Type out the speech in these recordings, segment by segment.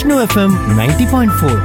Vishnu FM ninety point four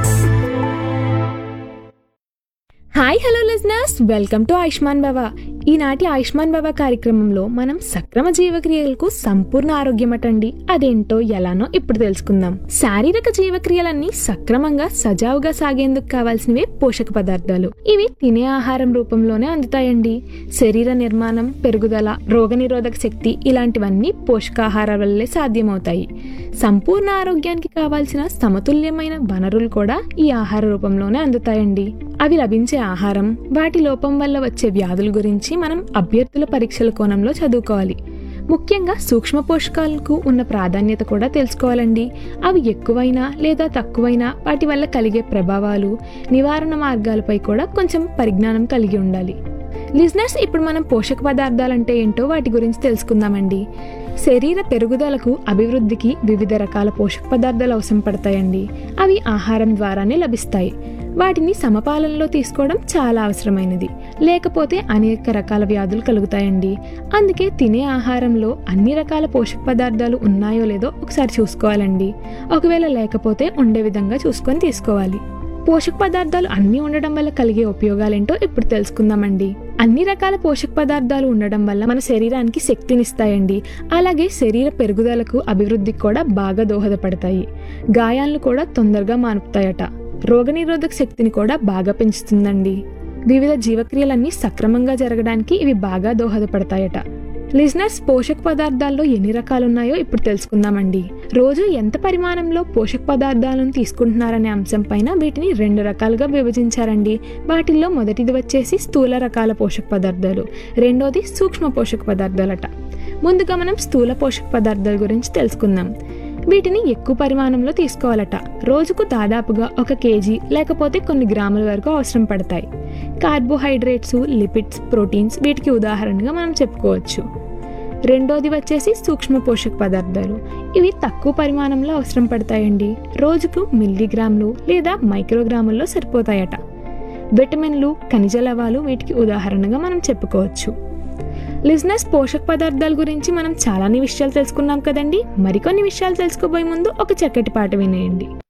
hi hello listeners welcome to Ayushman Bhava ఈనాటి ఆయుష్మాన్ భవ కార్యక్రమంలో మనం సక్రమ జీవక్రియలకు సంపూర్ణ ఆరోగ్యం అటండి అదేంటో ఎలానో ఇప్పుడు తెలుసుకుందాం శారీరక జీవక్రియలన్నీ సక్రమంగా సజావుగా సాగేందుకు కావాల్సినవే పోషక పదార్థాలు ఇవి తినే ఆహారం రూపంలోనే అందుతాయండి శరీర నిర్మాణం పెరుగుదల రోగనిరోధక శక్తి ఇలాంటివన్నీ పోషకాహారాల వల్లే సాధ్యమవుతాయి సంపూర్ణ ఆరోగ్యానికి కావాల్సిన సమతుల్యమైన వనరులు కూడా ఈ ఆహార రూపంలోనే అందుతాయండి అవి లభించే ఆహారం వాటి లోపం వల్ల వచ్చే వ్యాధుల గురించి మనం అభ్యర్థుల పరీక్షల కోణంలో చదువుకోవాలి ముఖ్యంగా సూక్ష్మ పోషకాలకు ఉన్న ప్రాధాన్యత కూడా తెలుసుకోవాలండి అవి ఎక్కువైనా లేదా తక్కువైనా వాటి వల్ల కలిగే ప్రభావాలు నివారణ మార్గాలపై కూడా కొంచెం పరిజ్ఞానం కలిగి ఉండాలి లిజినర్స్ ఇప్పుడు మనం పోషక పదార్థాలంటే ఏంటో వాటి గురించి తెలుసుకుందామండి శరీర పెరుగుదలకు అభివృద్ధికి వివిధ రకాల పోషక పదార్థాలు అవసరం పడతాయండి అవి ఆహారం ద్వారానే లభిస్తాయి వాటిని సమపాలనలో తీసుకోవడం చాలా అవసరమైనది లేకపోతే అనేక రకాల వ్యాధులు కలుగుతాయండి అందుకే తినే ఆహారంలో అన్ని రకాల పోషక పదార్థాలు ఉన్నాయో లేదో ఒకసారి చూసుకోవాలండి ఒకవేళ లేకపోతే ఉండే విధంగా చూసుకొని తీసుకోవాలి పోషక పదార్థాలు అన్నీ ఉండడం వల్ల కలిగే ఉపయోగాలేంటో ఇప్పుడు తెలుసుకుందామండి అన్ని రకాల పోషక పదార్థాలు ఉండడం వల్ల మన శరీరానికి శక్తినిస్తాయండి అలాగే శరీర పెరుగుదలకు అభివృద్ధికి కూడా బాగా దోహదపడతాయి గాయాలను కూడా తొందరగా మానుపుతాయట రోగనిరోధక శక్తిని కూడా బాగా పెంచుతుందండి వివిధ జీవక్రియలన్నీ సక్రమంగా జరగడానికి ఇవి బాగా దోహదపడతాయట లిజనర్స్ పోషక పదార్థాల్లో ఎన్ని రకాలున్నాయో ఇప్పుడు తెలుసుకుందామండి రోజు ఎంత పరిమాణంలో పోషక పదార్థాలను తీసుకుంటున్నారనే అంశం పైన వీటిని రెండు రకాలుగా విభజించారండి వాటిల్లో మొదటిది వచ్చేసి స్థూల రకాల పోషక పదార్థాలు రెండోది సూక్ష్మ పోషక పదార్థాలట ముందుగా మనం స్థూల పోషక పదార్థాల గురించి తెలుసుకుందాం వీటిని ఎక్కువ పరిమాణంలో తీసుకోవాలట రోజుకు దాదాపుగా ఒక కేజీ లేకపోతే కొన్ని గ్రాముల వరకు అవసరం పడతాయి కార్బోహైడ్రేట్స్ లిపిడ్స్ ప్రోటీన్స్ వీటికి ఉదాహరణగా మనం చెప్పుకోవచ్చు రెండోది వచ్చేసి సూక్ష్మ పోషక పదార్థాలు ఇవి తక్కువ పరిమాణంలో అవసరం పడతాయండి రోజుకు మిల్లీగ్రాములు లేదా మైక్రోగ్రాముల్లో సరిపోతాయట విటమిన్లు ఖనిజ లవాలు వీటికి ఉదాహరణగా మనం చెప్పుకోవచ్చు లిజినెస్ పోషక పదార్థాల గురించి మనం చాలానే విషయాలు తెలుసుకున్నాం కదండి మరికొన్ని విషయాలు తెలుసుకోబోయే ముందు ఒక చక్కటి పాట వినేయండి